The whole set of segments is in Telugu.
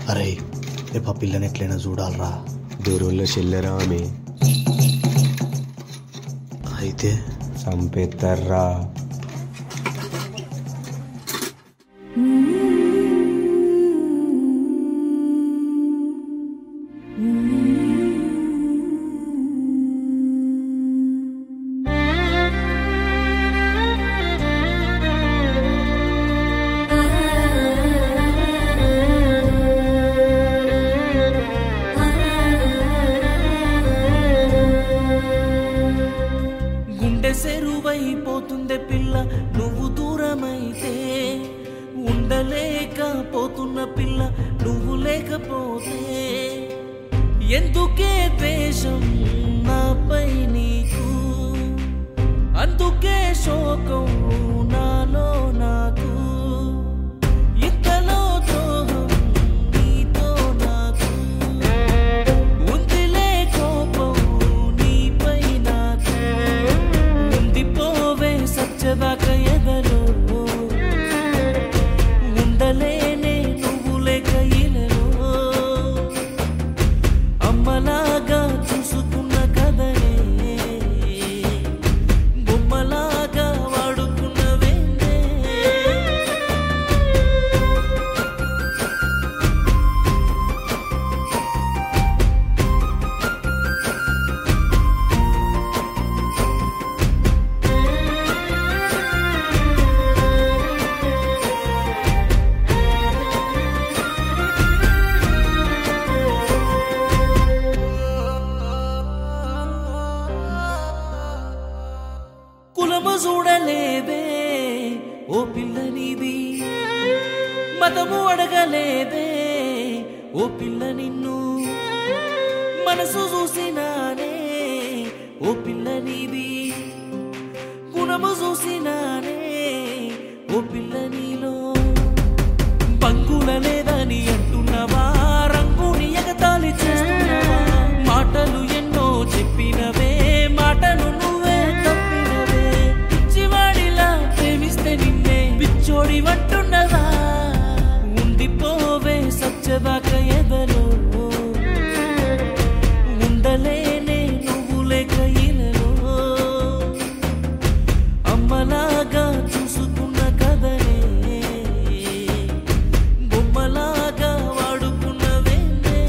అరే రేపు ఆ పిల్లని ఎట్లయినా చూడాలరా దూరంలో చెల్లెరా ఆమె అయితే చంపేస్తారా గుండె సెరువైపోతుందే పిల్ల నువ్వు దూరమైతే ఉండలేకపోతున్న పిల్ల నువ్వు లేకపోతే ఎందుకే ద్వేషం నాపై నీకు అందుకే శోకం నాలో నాకు ఇంతలో ద్రోహం నీతో నాకు ఉందిలే కోపం నీపై నాకు ఉండిపోవే సత్యదాకా ఎదలో ఉండలేనే నువ్వు లేక ఇలలో అమ్మలాగా చూసుకున్న కదనే బొమ్మలాగా వాడుకున్నవేందే కులము చూడలేదే ఓ పిల్ల నీది మతము అడగలేదే ఓ పిల్ల నిన్ను మనసు చూసినానే ఓ పిల్ల నీది గుణము చూసినానే ఓ పిల్ల నీలో బంగుల లేదని అంటున్నవా రంగుని ఎగతాళి చేస్తున్నావా మాటలు ఎన్నో చెప్పినవే మాటలు నువ్వే తప్పినవే పిచ్చివాడిలా ప్రేమిస్తే నిన్నే పిచ్చోడి అంటున్నదా ఉండిపోవే సత్యదాకా ఎదలో ఉండలేనే నువ్వు లేక ఇలలో అమ్మలాగా చూసుకున్న కదనే బొమ్మలాగా వాడుకున్నవేందే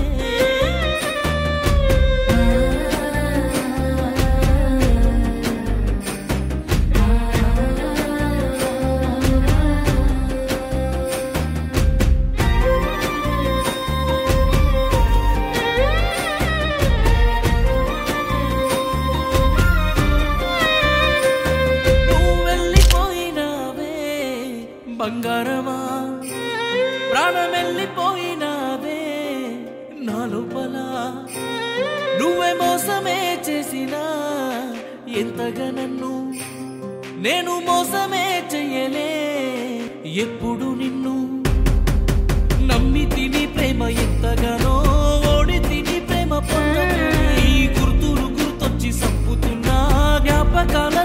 నువ్వు వెళ్ళిపోయినావే బంగారమా ప్రాణం వెళ్ళిపోయినావే నా లోపల నువ్వే మోసమే చేసినా ఎంతగా నన్ను నేను మోసమే చెయ్యలే ఎప్పుడు నిన్ను నమ్మి తిని ప్రేమ ఎంతగానో ఓడి తిని ప్రేమ పొందని ఈ గుర్తులు గుర్తొచ్చి సంపుతున్నా జ్ఞాపకాల